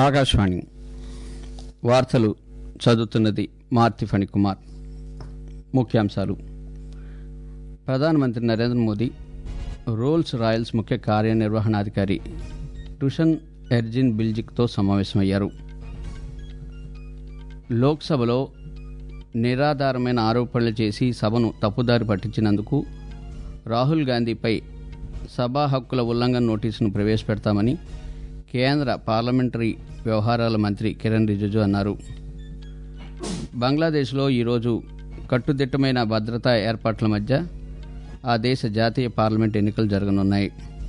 ఆకాశవాణి వార్తలు చదువుతున్నది మార్తి ఫణికుమార్ ముఖ్యాంశాలు ప్రధానమంత్రి నరేంద్ర మోదీ రోల్స్ రాయల్స్ ముఖ్య కార్యనిర్వహణాధికారి టుషన్ ఎర్జిన్ బిల్జిక్తో సమావేశమయ్యారు లోక్సభలో నిరాధారమైన ఆరోపణలు చేసి సభను తప్పుదారి పట్టించినందుకు రాహుల్ గాంధీపై సభా హక్కుల ఉల్లంఘన నోటీసును ప్రవేశపెడతామని కేంద్ర పార్లమెంటరీ వ్యవహారాల మంత్రి కిరణ్ రిజిజు అన్నారు బంగ్లాదేశ్లో ఈరోజు కట్టుదిట్టమైన భద్రతా ఏర్పాట్ల మధ్య ఆ దేశ జాతీయ పార్లమెంట్ ఎన్నికలు జరగనున్నాయి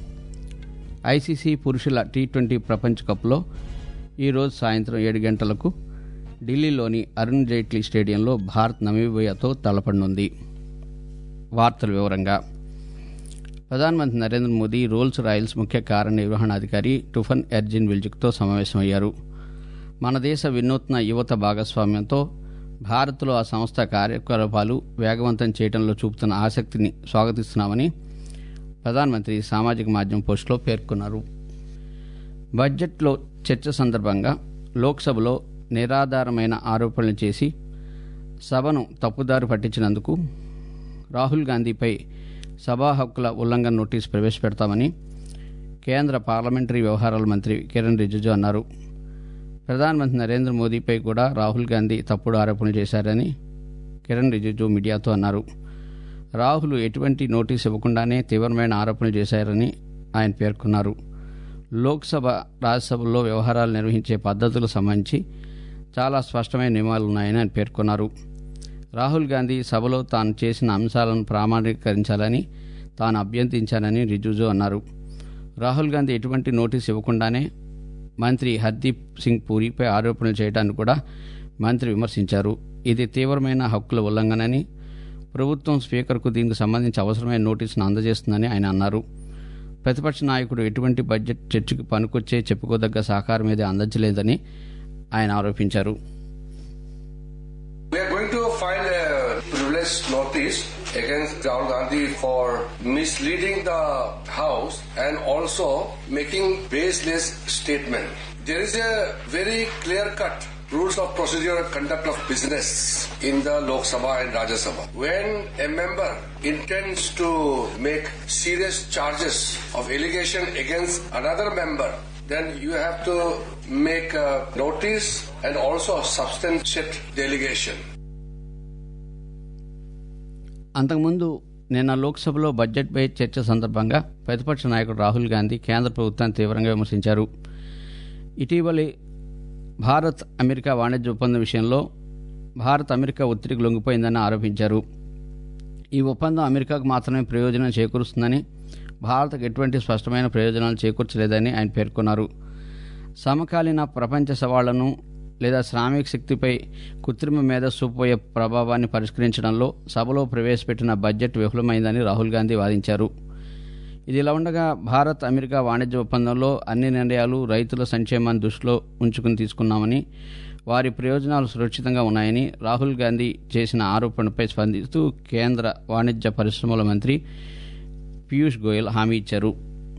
ఐసీసీ పురుషుల టీ ట్వంటీ ప్రపంచ కప్లో ఈరోజు సాయంత్రం ఏడు గంటలకు ఢిల్లీలోని అరుణ్ జైట్లీ స్టేడియంలో భారత్ నమీబియాతో తలపడనుంది వార్తల వివరంగా ప్రధానమంత్రి నరేంద్ర మోదీ రోల్స్ రాయల్స్ ముఖ్య కార్యనిర్వహణాధికారి టుఫన్ ఎర్జిన్ విల్జిక్తో సమావేశమయ్యారు మన దేశ వినూత్న యువత భాగస్వామ్యంతో భారత్లో ఆ సంస్థ కార్యకలాపాలు వేగవంతం చేయడంలో చూపుతున్న ఆసక్తిని స్వాగతిస్తున్నామని ప్రధానమంత్రి సామాజిక మాధ్యమం పోస్టులో పేర్కొన్నారు బడ్జెట్లో చర్చ సందర్భంగా లోక్సభలో నిరాధారమైన ఆరోపణలు చేసి సభను తప్పుదారి పట్టించినందుకు రాహుల్ గాంధీపై సభా హక్కుల ఉల్లంఘన నోటీసు ప్రవేశపెడతామని కేంద్ర పార్లమెంటరీ వ్యవహారాల మంత్రి కిరణ్ రిజిజు అన్నారు ప్రధానమంత్రి నరేంద్ర మోదీపై కూడా రాహుల్ గాంధీ తప్పుడు ఆరోపణలు చేశారని కిరణ్ రిజిజు మీడియాతో అన్నారు రాహుల్ ఎటువంటి నోటీసు ఇవ్వకుండానే తీవ్రమైన ఆరోపణలు చేశారని ఆయన పేర్కొన్నారు లోక్సభ రాజ్యసభల్లో వ్యవహారాలు నిర్వహించే పద్ధతులకు సంబంధించి చాలా స్పష్టమైన నియమాలున్నాయని ఆయన పేర్కొన్నారు రాహుల్ గాంధీ సభలో తాను చేసిన అంశాలను ప్రామాణీకరించాలని తాను అభ్యర్థించానని రిజిజు అన్నారు రాహుల్ గాంధీ ఎటువంటి నోటీసు ఇవ్వకుండానే మంత్రి హర్దీప్ సింగ్ పూరిపై ఆరోపణలు చేయడాన్ని కూడా మంత్రి విమర్శించారు ఇది తీవ్రమైన హక్కుల ఉల్లంఘనని ప్రభుత్వం స్పీకర్కు దీనికి సంబంధించి అవసరమైన నోటీసును అందజేస్తుందని ఆయన అన్నారు ప్రతిపక్ష నాయకుడు ఎటువంటి బడ్జెట్ చర్చకు పనికొచ్చే చెప్పుకోదగ్గ సహకారం ఏది అందించలేదని ఆయన ఆరోపించారు We are going to file a privilege notice against Rahul Gandhi for misleading the House and also making baseless statement. There is a very clear-cut rules of procedure and conduct of business in the Lok Sabha and Rajya Sabha. When a member intends to make serious charges of allegation against another member, then you have to make a notice and also substantiate the allegation. అంతకుముందు నిన్న లోక్సభలో బడ్జెట్పై చర్చ సందర్భంగా ప్రతిపక్ష నాయకుడు రాహుల్ గాంధీ కేంద్ర ప్రభుత్వాన్ని తీవ్రంగా విమర్శించారు ఇటీవలి భారత్ అమెరికా వాణిజ్య ఒప్పందం విషయంలో భారత్ అమెరికా ఒత్తిడికి లొంగిపోయిందని ఆరోపించారు ఈ ఒప్పందం అమెరికాకు మాత్రమే ప్రయోజనం చేకూరుస్తుందని భారత్కు ఎటువంటి స్పష్టమైన ప్రయోజనాలు చేకూర్చలేదని ఆయన పేర్కొన్నారు సమకాలీన ప్రపంచ సవాళ్లను లేదా శ్రామిక శక్తిపై కృత్రిమ మేధస్సు పోయే ప్రభావాన్ని పరిష్కరించడంలో సభలో ప్రవేశపెట్టిన బడ్జెట్ విఫలమైందని రాహుల్ గాంధీ వాదించారు ఇది ఇలా ఉండగా భారత్ అమెరికా వాణిజ్య ఒప్పందంలో అన్ని నిర్ణయాలు రైతుల సంక్షేమాన్ని దృష్టిలో ఉంచుకుని తీసుకున్నామని వారి ప్రయోజనాలు సురక్షితంగా ఉన్నాయని రాహుల్ గాంధీ చేసిన ఆరోపణపై స్పందిస్తూ కేంద్ర వాణిజ్య పరిశ్రమల మంత్రి పీయూష్ గోయల్ హామీ ఇచ్చారు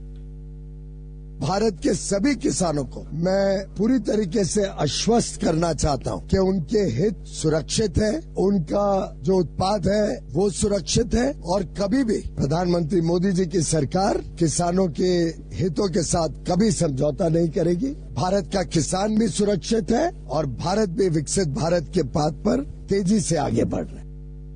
भारत के सभी किसानों को मैं पूरी तरीके से आश्वस्त करना चाहता हूं कि उनके हित सुरक्षित है उनका जो उत्पाद है वो सुरक्षित है और कभी भी प्रधानमंत्री मोदी जी की सरकार किसानों के हितों के साथ कभी समझौता नहीं करेगी भारत का किसान भी सुरक्षित है और भारत भी विकसित भारत के पाथ पर तेजी से आगे बढ़ रहा है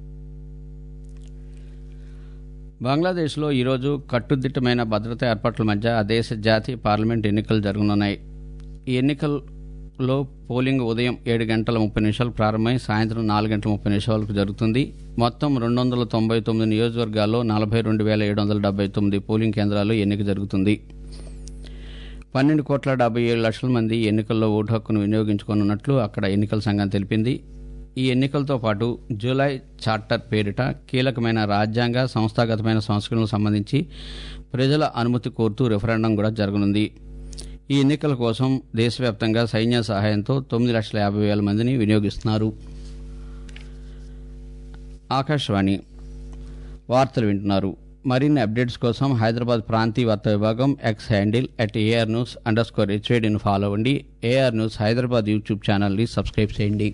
బంగ్లాదేశ్లో ఈరోజు కట్టుదిట్టమైన భద్రతా ఏర్పాట్ల మధ్య ఆ దేశ జాతీయ పార్లమెంట్ ఎన్నికలు జరగనున్నాయి ఈ ఎన్నికల్లో పోలింగ్ ఉదయం ఏడు గంటల ముప్పై నిమిషాలు ప్రారంభమై సాయంత్రం నాలుగు గంటల ముప్పై నిమిషాలకు జరుగుతుంది మొత్తం రెండు వందల తొంభై తొమ్మిది నియోజకవర్గాల్లో నలభై రెండు వేల ఏడు వందల డెబ్బై తొమ్మిది పోలింగ్ కేంద్రాల్లో ఎన్నిక జరుగుతుంది పన్నెండు కోట్ల డెబ్బై ఏడు లక్షల మంది ఎన్నికల్లో ఓటు హక్కును వినియోగించుకోనున్నట్లు అక్కడ ఎన్నికల సంఘం తెలిపింది ఈ ఎన్నికలతో పాటు జూలై చార్టర్ పేరిట కీలకమైన రాజ్యాంగ సంస్థాగతమైన సంస్కరణలకు సంబంధించి ప్రజల అనుమతి కోరుతూ రెఫరెండం కూడా జరగనుంది ఈ ఎన్నికల కోసం దేశవ్యాప్తంగా సైన్య సహాయంతో తొమ్మిది లక్షల యాభై వేల మందిని వినియోగిస్తున్నారు ఆకాశవాణి వార్తలు వింటున్నారు మరిన్ని అప్డేట్స్ కోసం హైదరాబాద్ ప్రాంతీయ వార్తా విభాగం X handle at AR news underscore హెచ్వేడిని ఫాలో అవ్వండి ఏఆర్ న్యూస్ హైదరాబాద్ యూట్యూబ్ ఛానల్ని సబ్స్క్రైబ్ చేయండి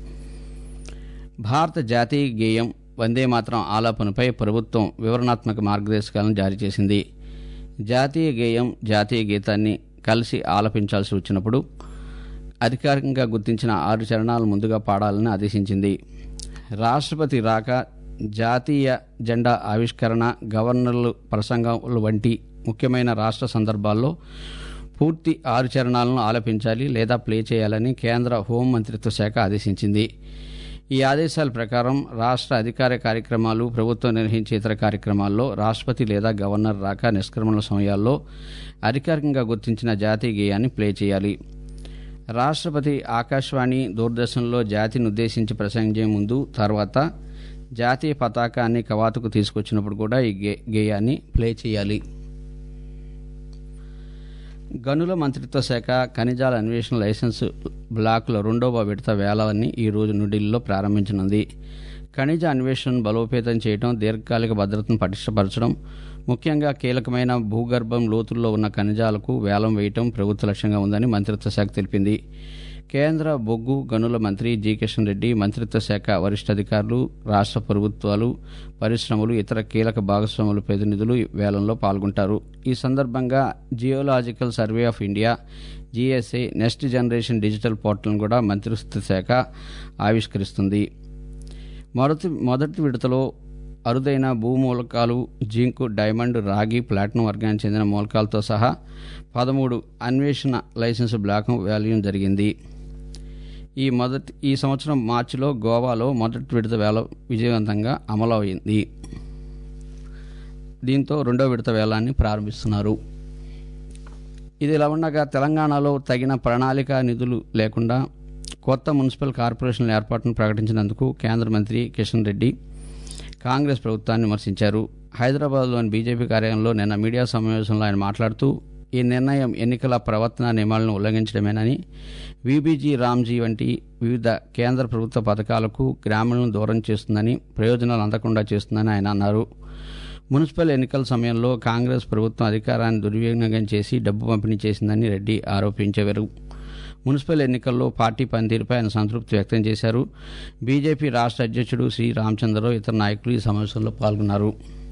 భారత జాతీయ గేయం వందే మాత్రం ఆలాపనపై ప్రభుత్వం వివరణాత్మక మార్గదర్శకాలను జారీ చేసింది జాతీయ గేయం జాతీయ గీతాన్ని కలిసి ఆలపించాల్సి వచ్చినప్పుడు అధికారికంగా గుర్తించిన ఆరు చరణాలు ముందుగా పాడాలని ఆదేశించింది రాష్ట్రపతి రాక జాతీయ జెండా ఆవిష్కరణ గవర్నర్లు ప్రసంగములు వంటి ముఖ్యమైన రాష్ట్ర సందర్భాల్లో పూర్తి ఆరు చరణాలను ఆలపించాలి లేదా ప్లే చేయాలని కేంద్ర హోం మంత్రిత్వ శాఖ ఆదేశించింది ఈ ఆదేశాల ప్రకారం రాష్ట్ర అధికార కార్యక్రమాలు ప్రభుత్వం నిర్వహించే ఇతర కార్యక్రమాల్లో రాష్ట్రపతి లేదా గవర్నర్ రాక నిష్క్రమణ సమయాల్లో అధికారికంగా గుర్తించిన జాతీయ గేయాన్ని ప్లే చేయాలి రాష్ట్రపతి ఆకాశవాణి దూరదర్శన్లో జాతిని ఉద్దేశించి ప్రసంగించే ముందు తర్వాత జాతీయ పతాకాన్ని కవాతుకు తీసుకొచ్చినప్పుడు కూడా ఈ గే గేయాన్ని ప్లే చేయాలి గనుల మంత్రిత్వ శాఖ ఖనిజాల అన్వేషణ లైసెన్స్ బ్లాకుల రెండవ విడత వేలాన్ని ఈ రోజు న్యూఢిల్లీలో ప్రారంభించనుంది ఖనిజ అన్వేషణను బలోపేతం చేయడం దీర్ఘకాలిక భద్రతను పటిష్టపరచడం ముఖ్యంగా కీలకమైన భూగర్భం లోతుల్లో ఉన్న ఖనిజాలకు వేలం వేయటం ప్రభుత్వ లక్ష్యంగా ఉందని మంత్రిత్వ శాఖ తెలిపింది కేంద్ర బొగ్గు గనుల మంత్రి జి కిషన్ రెడ్డి మంత్రిత్వ శాఖ వరిష్ఠ అధికారులు రాష్ట్ర ప్రభుత్వాలు పరిశ్రమలు ఇతర కీలక భాగస్వాముల ప్రతినిధులు ఈ వేలంలో పాల్గొంటారు ఈ సందర్భంగా geological survey of India GSA next generation digital పోర్టల్ను కూడా మంత్రిత్వ శాఖ ఆవిష్కరిస్తుంది మొదటి మొదటి విడతలో అరుదైన భూమూలకాలు జింక్ డైమండ్ రాగి ప్లాటినం వర్గానికి చెందిన మూలకాలతో సహా పదమూడు అన్వేషణ లైసెన్స్ బ్లాక్ వాల్యూమ్ జరిగింది ఈ మొదటి ఈ సంవత్సరం మార్చిలో గోవాలో మొదటి విడత వేల విజయవంతంగా అమలు అయింది దీంతో రెండో విడత వేలాన్ని ప్రారంభిస్తున్నారు ఇది ఇలా ఉండగా తెలంగాణలో తగిన ప్రణాళిక నిధులు లేకుండా కొత్త మున్సిపల్ కార్పొరేషన్ల ఏర్పాటును ప్రకటించినందుకు కేంద్ర మంత్రి కిషన్ రెడ్డి కాంగ్రెస్ ప్రభుత్వాన్ని విమర్శించారు హైదరాబాద్లోని బీజేపీ కార్యాలయంలో నిన్న మీడియా సమావేశంలో ఆయన మాట్లాడుతూ ఈ నిర్ణయం ఎన్నికల ప్రవర్తన నియమాలను ఉల్లంఘించడమేనని వీబీజీ రామ్జీ వంటి వివిధ కేంద్ర ప్రభుత్వ పథకాలకు గ్రామీణులను దూరం చేస్తుందని ప్రయోజనాలు అందకుండా చేస్తుందని ఆయన అన్నారు మున్సిపల్ ఎన్నికల సమయంలో కాంగ్రెస్ ప్రభుత్వం అధికారాన్ని దుర్వినియోగం చేసి డబ్బు పంపిణీ చేసిందని రెడ్డి ఆరోపించారు మున్సిపల్ ఎన్నికల్లో పార్టీ పనితీరుపై ఆయన సంతృప్తి వ్యక్తం చేశారు బీజేపీ రాష్ట్ర అధ్యక్షుడు శ్రీ రామచంద్రరావు ఇతర నాయకులు ఈ సమావేశంలో పాల్గొన్నారు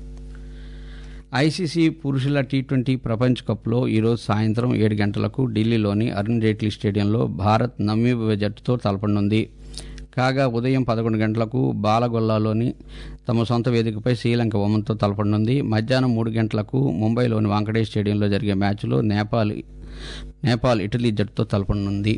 ఐసీసీ పురుషుల టీ ట్వంటీ ప్రపంచ కప్లో ఈరోజు సాయంత్రం ఏడు గంటలకు ఢిల్లీలోని అరుణ్ జైట్లీ స్టేడియంలో భారత్ నమీబియా జట్టుతో తలపడనుంది కాగా ఉదయం పదకొండు గంటలకు బాలగొల్లాలోని తమ సొంత వేదికపై శ్రీలంక ఒమన్తో తలపడనుంది మధ్యాహ్నం మూడు గంటలకు ముంబైలోని వాంకడే స్టేడియంలో జరిగే మ్యాచ్లో నేపాల్ నేపాల్ ఇటలీ జట్టుతో తలపడనుంది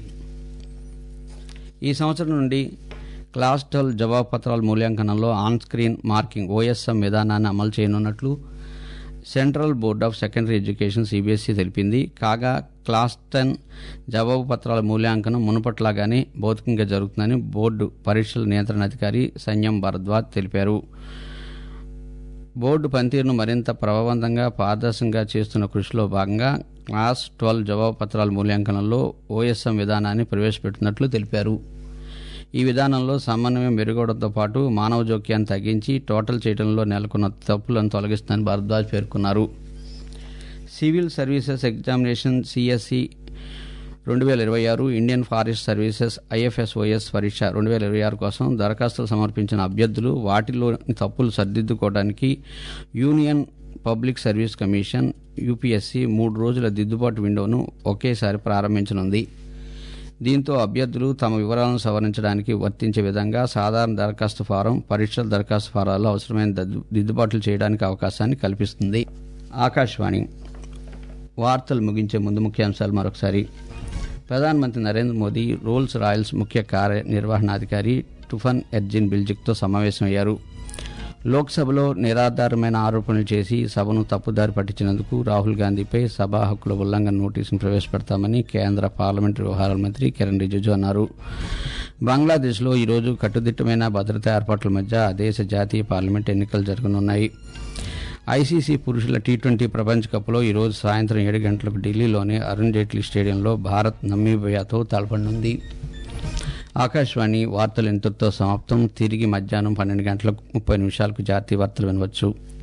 ఈ సంవత్సరం నుండి క్లాస్ ట్వెల్వ్ జవాబు పత్రాల మూల్యాంకనంలో ఆన్ స్క్రీన్ మార్కింగ్ ఓఎస్ఎం విధానాన్ని అమలు చేయనున్నట్లు central board of secondary education CBSE తెలిపింది కాగా క్లాస్ టెన్ జవాబు పత్రాల మూల్యాంకనం మునుపట్లాగానే భౌతికంగా జరుగుతుందని బోర్డు పరీక్షల నియంత్రణ అధికారి సన్యం భరద్వాజ్ తెలిపారు బోర్డు పనితీరును మరింత ప్రభావవంతంగా పారదర్శకంగా చేస్తున్న కృషిలో భాగంగా క్లాస్ ట్వెల్వ్ జవాబు పత్రాల మూల్యాంకనంలో ఓఎస్ఎం విధానాన్ని ప్రవేశపెట్టినట్లు తెలిపారు ఈ విధానంలో సమన్వయం మెరుగవడంతో పాటు మానవ జోక్యాన్ని తగ్గించి టోటల్ చేయడంలో నెలకొన్న తప్పులను తొలగిస్తుందని భరద్వాజ్ పేర్కొన్నారు సివిల్ సర్వీసెస్ ఎగ్జామినేషన్ సిఎస్సి రెండు వేల ఇరవై ఆరు ఇండియన్ ఫారెస్ట్ సర్వీసెస్ ఐఎఫ్ఎస్ఓఎస్ పరీక్ష రెండు వేల ఇరవై ఆరు కోసం దరఖాస్తులు సమర్పించిన అభ్యర్థులు వాటిలోని తప్పులు సరిదిద్దుకోవడానికి union public service commission UPSC మూడు రోజుల దిద్దుబాటు విండోను ఒకేసారి ప్రారంభించనుంది దీంతో అభ్యర్థులు తమ వివరాలను సవరించడానికి వర్తించే విధంగా సాధారణ దరఖాస్తు ఫారం పరీక్షల దరఖాస్తు ఫారాల్లో అవసరమైన దద్దు- దిద్దుబాట్లు చేయడానికి అవకాశాన్ని కల్పిస్తుంది ఆకాశవాణి వార్తలు ముగించే ముందు ముఖ్యాంశాలు మరొకసారి ప్రధానమంత్రి నరేంద్ర మోదీ రోల్స్ రాయల్స్ ముఖ్య కార్యనిర్వహణాధికారి టుఫన్ ఎర్జిన్ బిల్జిక్తో సమావేశమయ్యారు లోక్సభలో నిరాధారమైన ఆరోపణలు చేసి సభను తప్పుదారి పట్టించినందుకు రాహుల్ గాంధీపై సభా హక్కుల ఉల్లంఘన నోటీసును ప్రవేశపెడతామని కేంద్ర పార్లమెంటరీ వ్యవహారాల మంత్రి కిరణ్ రిజిజు అన్నారు బంగ్లాదేశ్లో ఈరోజు కట్టుదిట్టమైన భద్రతా ఏర్పాట్ల మధ్య ఆ దేశ జాతీయ పార్లమెంట్ ఎన్నికలు జరగనున్నాయి ఐసీసీ పురుషుల టీ ట్వంటీ ప్రపంచ కప్లో ఈరోజు సాయంత్రం ఏడు గంటలకు ఢిల్లీలోని అరుణ్ జైట్లీ స్టేడియంలో భారత్ నమీబియాతో తలపడనుంది ఆకాశవాణి వార్తలు ఇంతటితో సమాప్తం తిరిగి మధ్యాహ్నం పన్నెండు గంటలకు ముప్పై నిమిషాలకు జాతీయ వార్తలు వినవచ్చు